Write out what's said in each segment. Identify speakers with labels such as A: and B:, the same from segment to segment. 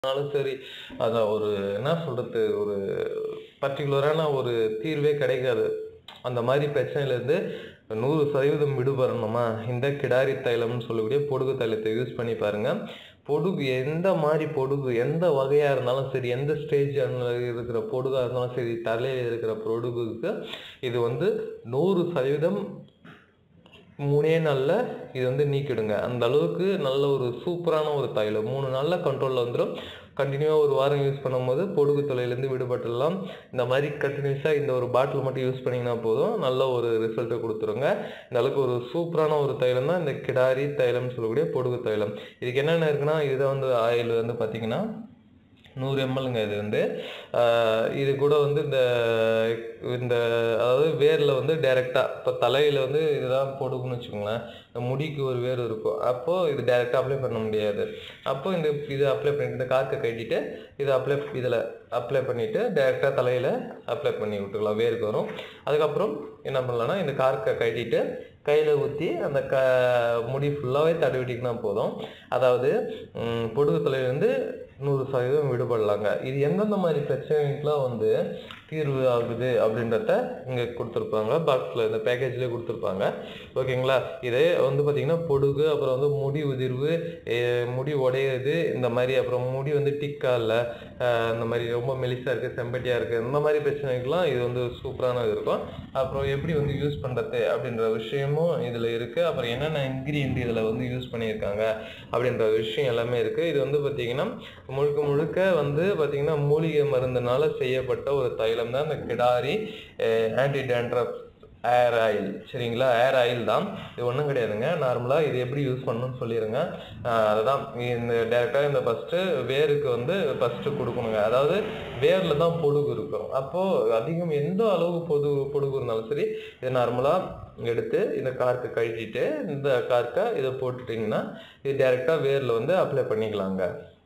A: ஆனாலும் சரி அதான் ஒரு என்ன சொல்றது ஒரு பர்டிகுலரான ஒரு தீர்வே கிடைக்காது அந்த மாதிரி பிரச்சனையிலேருந்து நூறு சதவீதம் விடுபடணுமா இந்த கிடாரி தைலம்னு சொல்லக்கூடிய பொடுகு தைலத்தை யூஸ் பண்ணி பாருங்க பொடுகு எந்த மாதிரி பொடுகு எந்த வகையாக இருந்தாலும் சரி எந்த ஸ்டேஜ் இருக்கிற பொடுகாக இருந்தாலும் சரி தலையில் இருக்கிற பொடுகுக்கு இது வந்து நூறு சதவீதம் மூணே நாளில் இது வந்து நீக்கிடுங்க அந்த அளவுக்கு நல்ல ஒரு சூப்பரான ஒரு தைலம் மூணு நாளில் கண்ட்ரோலில் வந்துடும் கண்டினியூவாக ஒரு வாரம் யூஸ் பண்ணும்போது பொடுகு தொலைலேருந்து விடுபட்டுடலாம் இந்த மாதிரி கண்டினியூஸாக இந்த ஒரு பாட்டில் மட்டும் யூஸ் பண்ணிங்கன்னா போதும் நல்ல ஒரு ரிசல்ட்டை கொடுத்துருங்க இந்த அளவுக்கு ஒரு சூப்பரான ஒரு தைலம் தான் இந்த கிடாரி தைலம்னு சொல்லக்கூடிய பொடுகு தைலம் இதுக்கு என்னென்ன இருக்குன்னா இதுதான் வந்து ஆயில் வந்து பார்த்தீங்கன்னா நூறு எம்எல்ங்க இது வந்து ஆஹ் இது கூட வந்து இந்த இந்த அதாவது வேரில் வந்து டைரெக்டாக இப்போ தலையில் வந்து இதுதான் பொடுகுன்னு வச்சுக்கோங்களேன் இந்த முடிக்கு ஒரு வேர் இருக்கும் அப்போது இது டைரெக்டாக அப்ளை பண்ண முடியாது அப்போ இந்த இது அப்ளை பண்ணிட்டு இந்த காற்றை கட்டிட்டு இதை அப்ளை இதில் அப்ளை பண்ணிவிட்டு டைரெக்டாக தலையில் அப்ளை பண்ணி விட்டுக்கலாம் வேருக்கு வரும் அதுக்கப்புறம் என்ன பண்ணலாம்னா இந்த கார்க்கை கட்டிட்டு கையில் ஊற்றி அந்த க முடி ஃபுல்லாகவே தடவிட்டிங்கன்னா போதும் அதாவது ம், பொடுகு தலையிலேருந்து நூறு சதவீதம் விடுபடலாங்க இது எந்தெந்த மாதிரி பிரச்சனைக்கெலாம் வந்து தீர்வு ஆகுது அப்படின்றத இங்கே கொடுத்துருப்பாங்க பாக்ஸில் இந்த பேக்கேஜ்லேயே கொடுத்துருப்பாங்க ஓகேங்களா இதே வந்து பார்த்திங்கன்னா பொடுகு அப்புறம் வந்து முடி உதிர்வு எ- முடி உடையிறது இந்த மாதிரி அப்புறம் முடி வந்து டிக்கா இல்லை இந்த மாதிரி ரொம்ப மெலிசாக இருக்குது செம்பட்டியாக இருக்குது இந்த மாதிரி பிரச்சனைக்கெலாம் இது வந்து சூப்பரானது இருக்கும் அப்புறம் எப்படி வந்து யூஸ் பண்ணுறது அப்படின்ற விஷயமும் இதில் இருக்குது அப்புறம் என்னென்ன இன்க்ரீடியன்ட் இதில் வந்து யூஸ் பண்ணியிருக்காங்க அப்படின்ற விஷயம் எல்லாமே இருக்குது இது வந்து பார்த்திங்கன்னா முழுக்க முழுக்க வந்து பார்த்திங்கன்னா மூலிகை மருந்துனால செய்யப்பட்ட ஒரு தைலம் தான் இந்த கிடாரி ஆன்டி டேண்ட்ரப் ஏர் ஆயில் சரிங்களா ஏர் ஆயில் தான் இது ஒன்றும் கிடையாதுங்க நார்மலாக இது எப்படி யூஸ் பண்ணணும்னு சொல்லிடுங்க ஆஹ் அதுதான் இந்த டேரெக்டாக இந்த ஃபஸ்ட்டு வேருக்கு வந்து ஃபஸ்ட்டு கொடுக்கணுங்க அதாவது வேரில் தான் பொடுகு இருக்கும் அப்போது அதிகம் எந்த அளவுக்கு பொது பொடுகு இருந்தாலும் சரி இது நார்மலாக எடுத்து இந்த கார்க்கை கழட்டிட்டு இந்த கார்க்கை இதை போட்டுட்டிங்கன்னா இது டேரெக்டாக வேரில் வந்து அப்ளை பண்ணிக்கலாங்க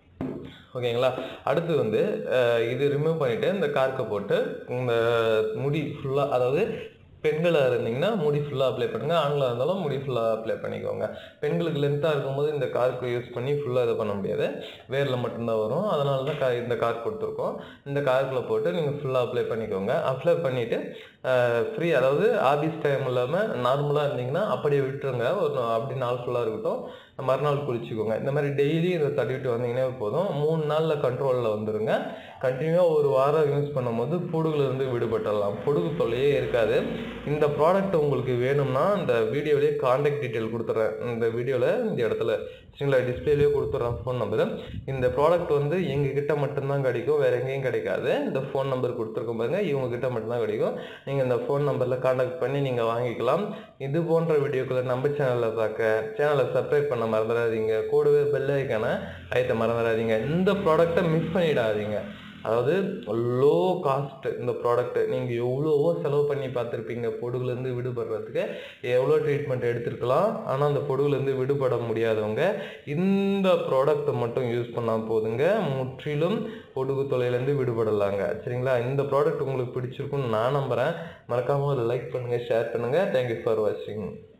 A: ஓகேங்களா அடுத்து வந்து அஹ், இது ரிமூவ் பண்ணிவிட்டு இந்த கார்க்கை போட்டு இந்த முடி ஃபுல்லாக அதாவது பெண்களாக இருந்தீங்கன்னா முடி ஃபுல்லாக அப்ளை பண்ணுங்கள் ஆண்களாக இருந்தாலும் முடி ஃபுல்லாக அப்ளை பண்ணிக்கோங்க பெண்களுக்கு லென்த்தாக இருக்கும்போது இந்த கார்க்கு யூஸ் பண்ணி ஃபுல்லாக இது பண்ண முடியாது வேரில் மட்டும்தான் வரும் அதனால தான் கா இந்த கார்க் கொடுத்துருக்கோம் இந்த கார்க்கில் போட்டு நீங்கள் ஃபுல்லாக அப்ளை பண்ணிக்கோங்க அப்ளை பண்ணிவிட்டு ஃப்ரீ அதாவது ஆஃபீஸ் டைம் இல்லாமல் நார்மலாக இருந்தீங்கன்னா அப்படியே விட்டுருங்க ஒரு நா- அப்படி நாள் ஃபுல்லாக இருக்கட்டும் மறுநாள் குளிச்சுக்கோங்க இந்த மாதிரி டெய்லி இதை தடவிட்டு வந்தீங்கன்னா போதும் மூணு நாளில் கண்ட்ரோலில் வந்துருங்க கண்டினியூவாக ஒரு வாரம் யூஸ் பண்ணும்போது பொடுகுலேருந்து விடுபட்டுடலாம் பொடுகு தொல்லையே இருக்காது இந்த ப்ராடக்ட் உங்களுக்கு வேணும்னா இந்த வீடியோலேயே காண்டாக்ட் டீட்டெயில் கொடுத்துட்றேன் இந்த வீடியோவில் இந்த இடத்துல சரிங்களா டிஸ்பிளேலேயே கொடுத்துட்றேன் ஃபோன் நம்பர் இந்த ப்ராடக்ட் வந்து எங்ககிட்ட மட்டும்தான் கிடைக்கும் வேற எங்கேயும் கிடைக்காது இந்த ஃபோன் நம்பர் கொடுத்துருக்கோம் பாருங்க இவங்க கிட்ட மட்டும்தான் கிடைக்கும் நீங்கள் இந்த ஃபோன் நம்பரில் காண்டாக்ட் பண்ணி நீங்கள் வாங்கிக்கலாம் இது போன்ற வீடியோக்களை நம்ம சேனலில் பார்க்க சேனலை சப்ஸ்கிரைப் பண்ண மறந்துடாதீங்க கூடவே பெல் ஐக்கான ஐத்த மறந்துடாதீங்க இந்த ப்ராடக்ட்டை மிஸ் பண்ணிடாதீங்க அதாவது லோ காஸ்ட் இந்த ப்ராடக்ட் நீங்கள் எவ்வளவோ செலவு பண்ணி பார்த்துருப்பீங்க பொடுகுலேருந்து விடுபடுறதுக்கு எவ்வளோ ட்ரீட்மெண்ட் எடுத்திருக்கலாம் ஆனால் அந்த பொடுகுலேருந்து விடுபட முடியாதவங்க இந்த ப்ராடக்ட்டை மட்டும் யூஸ் பண்ணால் போதுங்க முற்றிலும் பொடுகு தொலைலேருந்து விடுபடலாங்க சரிங்களா இந்த ப்ராடக்ட் உங்களுக்கு பிடிச்சிருக்குன்னு நான் நம்புகிறேன் மறக்காமல் லைக் பண்ணுங்கள் ஷேர் பண்ணுங்கள் தேங்க்யூ ஃபார் வாட்சிங்